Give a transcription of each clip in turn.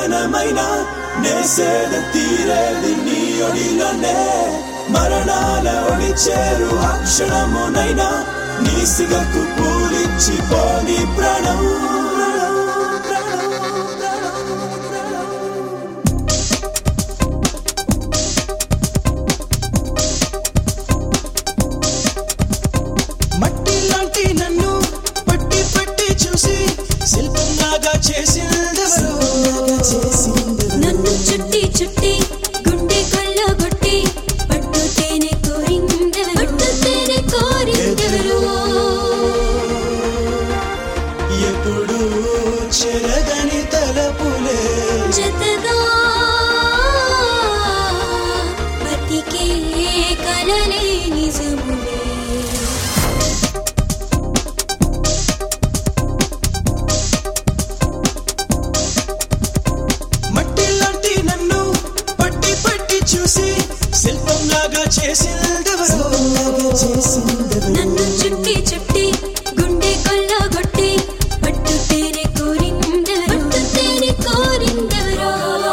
పయనమైన నేసేద తీరేది నీ ఒడిలోనే మరణాల ఒడి చేరు ఆ క్షణమునైనా నీ సిగకు పూలిచ్చి పోని ప్రాణం ప్రాణం, ప్రాణం, ప్రాణం, ప్రాణం. మట్టి లాంటి నన్ను పట్టి పట్టి చూసి శిల్పంలాగా చేసిందెవరు నన్ను చుట్టి చుట్టి గుండె కొల్లగొట్టి పట్టు తేనె కోరిందెవరు పట్టు తేనె కోరిందెవరు ఎప్పుడు చెరగని తలపులే జతగా బతికే కలలే నిజములే మట్టి లాంటి నన్ను పట్టి పట్టి చూసి శిల్పంలాగా చేసిందెవరు నన్ను చుట్టి చుట్టి గుండె కొల్లగొట్టి పట్టు తేనె కోరిందెవరు పట్టు తేనె కోరిందెవరు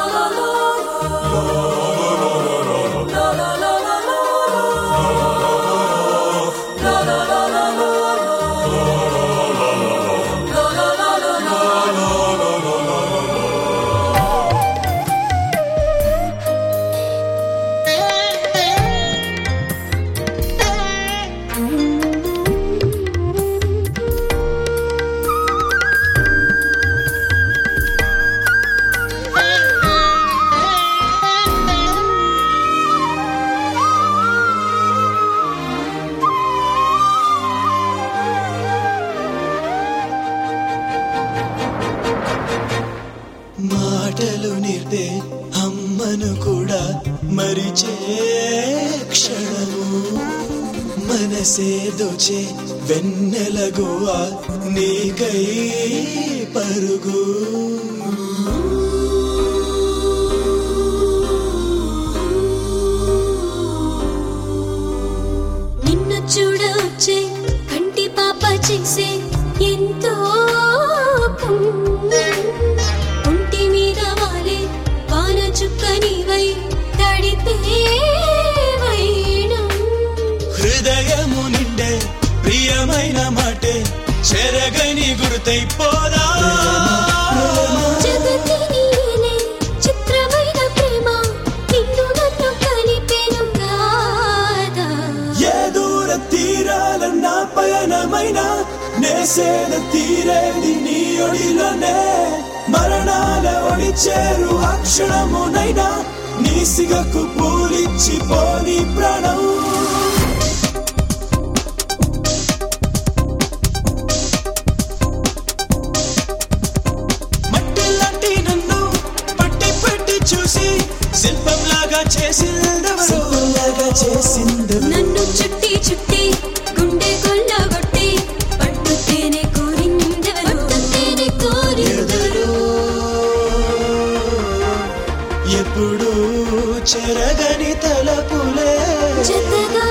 మాటలు నేర్పే అమ్మను కూడా మరిచే క్షణము మనసే దోచే వెన్నెల గోవా నీకై పరుగు నిన్ను చూడవచ్చే కంటి పాప చేసే ఎంతో పుణ్యం. ఒంటి మీద వాలే వాన చుక్క నీవై తడిపే వైనం హృదయము నిండే ప్రియమైన మాటే చెరగని గుర్తై పోదా జగతి నీలే చిత్రమైన ప్రేమ నిన్ను నన్ను కలిపెను రాధా ఏ దూర తీరాలన్నా పయనమైన నేసేద తీరేది నీ ఒడిలోనే మరణాల ఒడి చేరు ఆ క్షణమునైనా నీ సిగకు పూలిచ్చి పోని ప్రాణం మట్టి లాంటి నన్ను పట్టి పట్టి చూసి శిల్పంలాగా చేసిందెవరు చేసిందెవరు నన్ను చుట్టి చుట్టి గుండె కొల్లగొట్టి పట్టు తేనె కోరిందెవరు పట్టు తేనె కోరిందెవరు ఎప్పుడు చెరగని తలపులే జతగా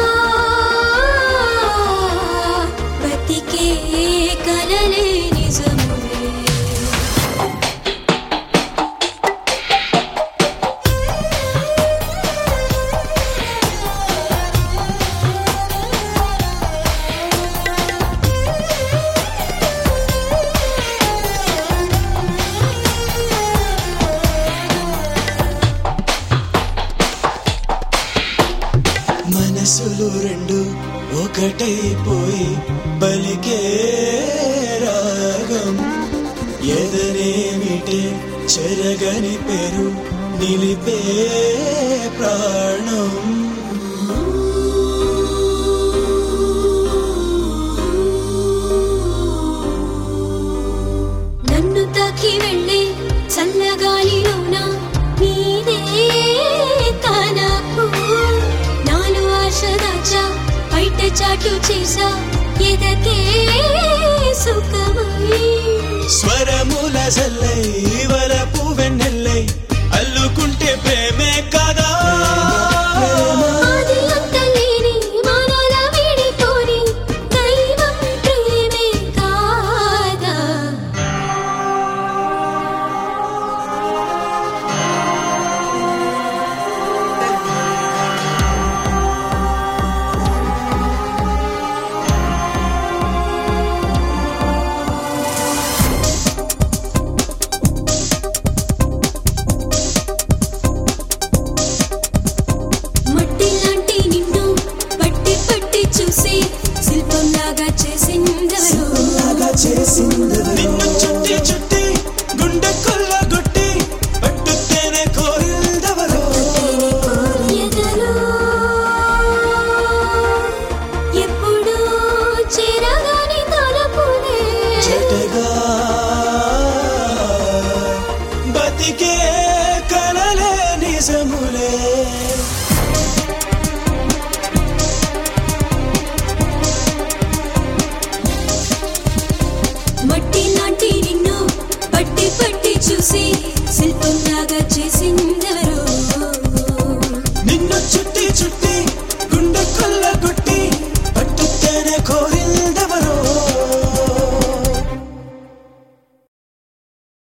బతికే కలలే నిజములే మనసులు రెండు ఒకటైపోయి బలికే రాగం ఎదనేమిటే చెరగని పేరు నిలిపే ప్రాణం నన్ను తాకి వెళ్ళే చల్లగాలిలోన నీదే తనకు నాలు ఆశ దాచా బయట చాటు చేసా ఎదకే సుఖమై స్వరముల జల్లై వలపు వెన్నెల్లై అల్లుకుంటే ప్రేమే కా